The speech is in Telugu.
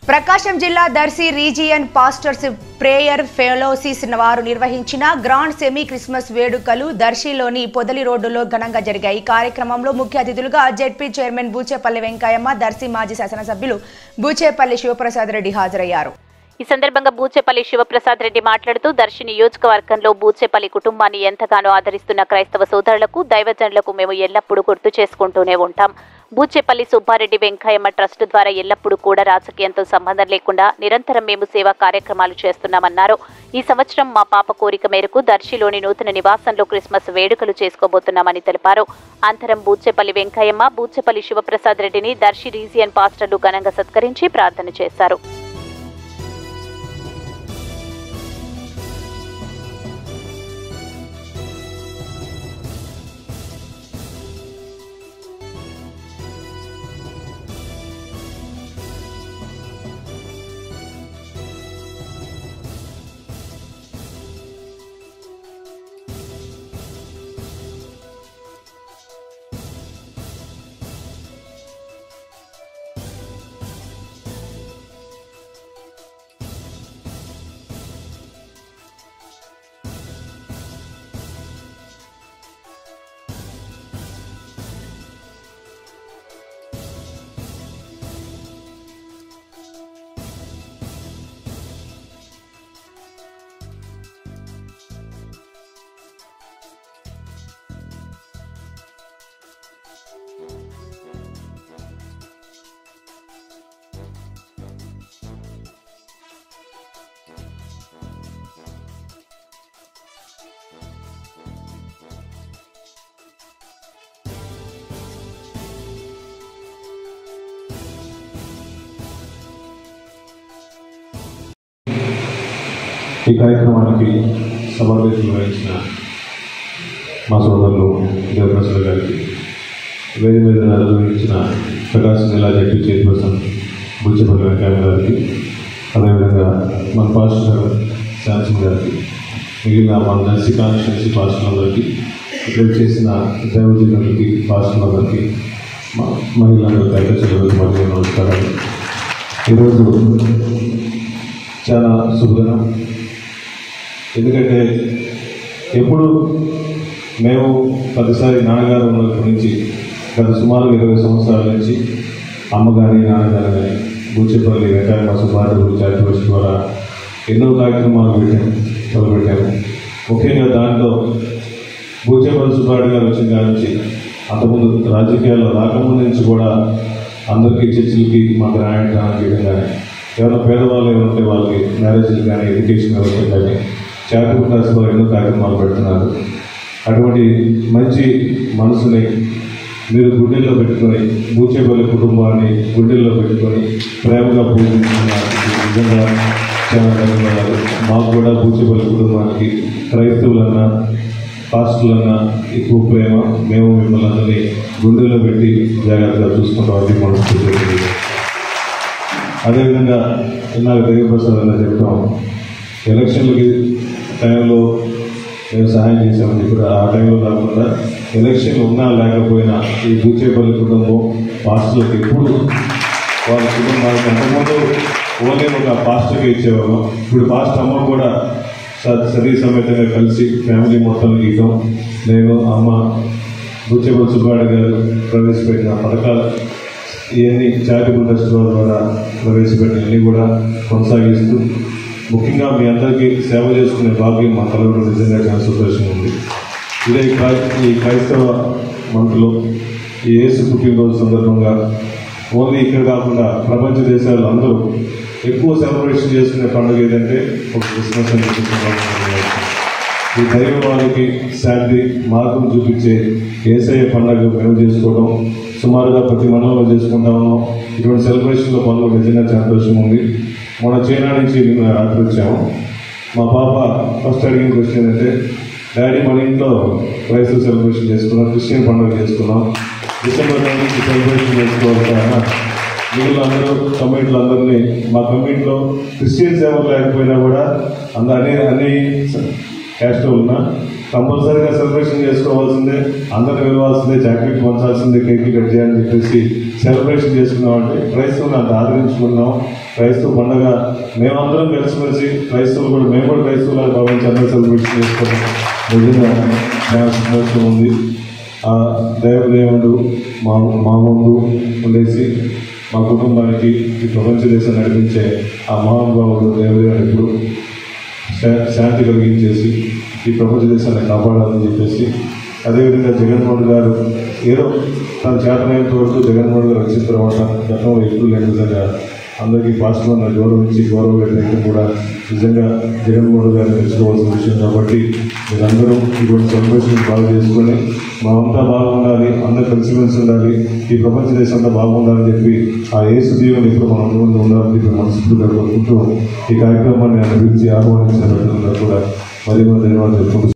ప్రకాశం జిల్లా Darsi region pastors prayer fellowship వారు నిర్వహించిన గ్రాండ్ సెమీ క్రిస్మస్ వేడుకలు దర్శిలోని పొదలి రోడ్డులో ఘనంగా జరిగాయి ఈ కార్యక్రమంలో ముఖ్య అతిథులుగా జెడ్పీ చైర్మన్ బూచేపల్లి వెంకయ్యమ్మ దర్శి మాజీ శాసనసభ్యులు బూచేపల్లి శివప్రసాద్ రెడ్డి హాజరయ్యారు ఈ సందర్భంగా బూచేపల్లి శివప్రసాద్ రెడ్డి మాట్లాడుతూ దర్శి నియోజకవర్గంలో బూచేపల్లి కుటుంబాన్ని ఎంతగానో ఆదరిస్తున్న క్రైస్తవ సోదరులకు దైవజనులకు మేము ఎల్లప్పుడూ గుర్తు చేసుకుంటూనే ఉంటాం బూచేపల్లి సుబ్బారెడ్డి వెంకయ్యమ్మ ట్రస్ట్ ద్వారా ఎల్లప్పుడూ కూడా రాజకీయంతో సంబంధం లేకుండా నిరంతరం మేము సేవా కార్యక్రమాలు చేస్తున్నామన్నారు ఈ సంవత్సరం మా పాప కోరిక మేరకు దర్శిలోని నూతన నివాసంలో క్రిస్మస్ వేడుకలు చేసుకోబోతున్నామని తెలిపారు అంతరం బూచేపల్లి వెంకయ్యమ్మ బూచేపల్లి శివప్రసాద్ రెడ్డిని దర్శి రీజియన్ పాస్టర్లు ఘనంగా సత్కరించి ప్రార్థన చేశారు ఈ కార్యక్రమానికి సమావేశం వహించిన మా సోదరులు దేవప్రసాద్ గారికి వేది మీద నిర్వహించిన ప్రకాశం జిల్లా జడ్పీ చైర్పర్సన్ బుచ్చపల్లి వెంకయ్య గారికి అదేవిధంగా మన పాస్టర్ శాంసన్ గారికి మిగిలిన మన నర్సి కాన్స్టిట్యున్సీ పాస్టర్లందరికీ ఇక్కడ చేసిన దైవజనులకి పాస్టర్లందరికీ మా మహిళలందరికీ అధ్యక్షులకు మరియు నమస్కారాలు ఈరోజు చాలా శుభదినం ఎందుకంటే ఎప్పుడు మేము ప్రతిసారి నాన్నగారు ఉన్నప్పటి నుంచి గత సుమారు ఇరవై సంవత్సరాల నుంచి అమ్మ కానీ నాన్నగారు కానీ బూచేపల్లి వెంకయ్య సుబ్బారెడ్డి చారిటబుల్ ద్వారా ఎన్నో కార్యక్రమాలు పెట్టాము మొదలుపెట్టాము ముఖ్యంగా దాంట్లో బూచేపల్లి సుబ్బారెడ్డి గారు వచ్చిన కాడి నుంచి అంతకుముందు రాజకీయాల్లో రాకముందు నుంచి కూడా అందరికీ చర్చిలకి మాకు రాయడానికి విధంగానే ఎవరైనా పేదవాళ్ళు ఏమైనా ఉంటే వాళ్ళకి మ్యారేజ్లు కానీ ఎడ్యుకేషన్ వ్యవస్థ కానీ చారిటబుల్ ట్రస్ట్ వారు ఎన్నో కార్యక్రమాలు పెడుతున్నారు అటువంటి మంచి మనసుని మీరు గుండెల్లో పెట్టుకొని బూచేపల్లి కుటుంబాన్ని గుండెల్లో పెట్టుకొని ప్రేమగా పూజించినందుకు నిజంగా చాలా ధన్యవాదాలు మాకు కూడా బూచేపల్లి కుటుంబానికి క్రైస్తవులన్నా పాస్టులన్నా ఎక్కువ ప్రేమ మేము మిమ్మల్ని అందరినీ గుండెల్లో పెట్టి జాగ్రత్తగా చూసుకుంటాం అది మనస్ఫూర్తి అదేవిధంగా ఇందాక దేవప్రసాద్ అన్న చెప్తాం ఎలక్షన్లకి టైంలో మేము సహాయం చేసామని ఇప్పుడు ఆ టైంలో కాకుండా ఎలక్షన్ ఉన్నా లేకపోయినా ఈ బూచేపల్లి కుటుంబం పాస్టర్లకు ఎప్పుడు వాళ్ళ కుటుంబానికి అంతకుముందు ఓన్లీ ఒక పాస్టర్కి ఇచ్చేవాళ్ళం ఇప్పుడు పాస్టర్ అమ్మ కూడా స- సతీ సమేతంగా కలిసి ఫ్యామిలీ మొత్తం గీయటం నేను అమ్మ బూచేపల్లి సుబ్బారెడ్డి గారు ప్రవేశపెట్టిన పథకాలు ఇవన్నీ చారిటబుల్ ట్రస్ట్ వారి ద్వారా ప్రవేశపెట్టినవన్నీ కూడా కొనసాగిస్తూ ముఖ్యంగా మీ అందరికీ సేవ చేసుకునే భాగ్యం మా కలవడం నిజంగా చాలా సంతోషంగా ఉంది ఇదే క్రై- ఈ క్రైస్తవ మంత్లో ఈ యేసు పుట్టినరోజు సందర్భంగా ఓన్లీ ఇక్కడ కాకుండా ప్రపంచ దేశాలు అందరూ ఎక్కువ సెలబ్రేషన్ చేసుకునే పండుగ ఏదంటే ఒక క్రిస్మస్ అని చెప్పుకుంటున్నాం. ఈ దైవ వాళ్ళకి శాంతి మార్గం చూపించే ఏసఐ పండుగ మేము చేసుకోవడం సుమారుగా ప్రతి మండలంలో చేసుకుంటా ఉన్నాం ఇటువంటి సెలబ్రేషన్లో పాల్గొని నిజంగా చాలా సంతోషం ఉంది మన చైనా నుంచి నిన్న రాత్రి వచ్చాము మా పాప ఫస్ట్ అడిగిన క్వశ్చన్ ఏంటంటే డాడీ మన ఇంట్లో క్రైస్తవ సెలబ్రేషన్ చేసుకున్నాం క్రిస్టియన్ పండుగ చేసుకున్నాం డిసెంబర్ నుంచి సెలబ్రేషన్ చేసుకోవాలి కదా మిగిలిన అందరూ కమిటీలు అందరినీ మా కమిటీలో క్రిస్టియన్స్ ఎవరు లేకపోయినా కూడా అందరు అన్ని అన్ని క్యాస్ట్ ఉన్నా కంపల్సరీగా సెలబ్రేషన్ చేసుకోవాల్సిందే అందరిని వెళ్ళవలసిందే చాక్లెట్ పంచాల్సిందే కేక్ కట్ చేయాలని చెప్పేసి సెలబ్రేషన్ చేసుకున్నామంటే క్రైస్తవుని అంత ఆదరించుకున్నాం క్రైస్తవ పండుగ మేమందరం కలిసిమెలిసి క్రైస్తవులు కూడా మేము కూడా క్రైస్తవులు భావించి అందరూ సెలబ్రేషన్ చేసుకోవడం నిజంగా చాలా సంతోషం ఉంది ఆ దేవదేవుడు మా మా ముందు ఉండేసి మా కుటుంబానికి ఈ ప్రపంచ దేశం నడిపించే ఆ మహానుభావుడు దేవదేవుడు ఎప్పుడు శా- శాంతి కలిగించేసి ఈ ప్రపంచ దేశాన్ని కాపాడాలని చెప్పేసి అదేవిధంగా జగన్మోహన్ గారు ఏదో తన చేతనైనంత వరకు జగన్మోహన్ గారు వచ్చిన తర్వాత గతంలో ఎప్పుడు లేని విధంగా అందరికీ పాస్టర్లను గౌరవించి గౌరవ వ్యక్తికి కూడా నిజంగా జగన్మోహన్ గారిని తెలుసుకోవాల్సిన విషయం కాబట్టి మీరందరూ ఇటువంటి సెలబ్రేషన్ బాగా చేసుకొని మనమంతా బాగుండాలి అందరూ కలిసిమెలిసి ఉండాలి ఈ ప్రపంచ దేశం అంతా బాగుండాలని చెప్పి ఆ యేసు దీవెని ఇప్పుడు మనం ముందు ఉండాలని చెప్పి మనస్ఫూర్తిగా కోరుకుంటూ ఈ కార్యక్రమాన్ని అభివృద్ధి ఆహ్వానించిన పెద్దలందరూ కూడా మరి మరి ధన్యవాదాలు తెలుపుకుంటూ